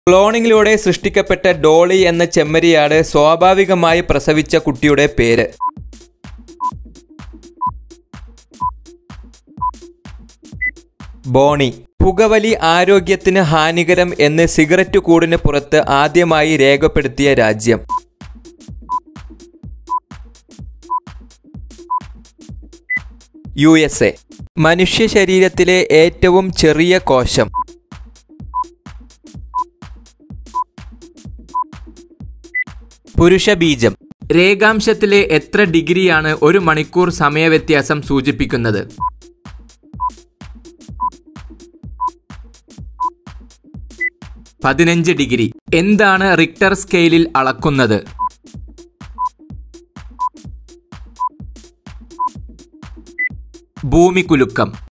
ക്ലോണിങ്ങിലൂടെ സൃഷ്ടിക്കപ്പെട്ട ഡോളി എന്ന ചെമ്മരിയാട് സ്വാഭാവികമായി പ്രസവിച്ച കുട്ടിയുടെ പേര് ബോണി പുകവലി ആരോഗ്യത്തിന് ഹാനികരം എന്ന് സിഗരറ്റ് കൂടിന് പുറത്ത് ആദ്യമായി രേഖപ്പെടുത്തിയ രാജ്യം യു എസ് എ മനുഷ്യ ശരീരത്തിലെ ഏറ്റവും ചെറിയ കോശം പുരുഷബീജം രേഖാംശത്തിലെ എത്ര ഡിഗ്രിയാണ് ഒരു മണിക്കൂർ സമയവ്യത്യാസം സൂചിപ്പിക്കുന്നത് പതിനഞ്ച് ഡിഗ്രി എന്താണ് റിക്ടർ സ്കെയിലിൽ അളക്കുന്നത് ഭൂമികുലുക്കം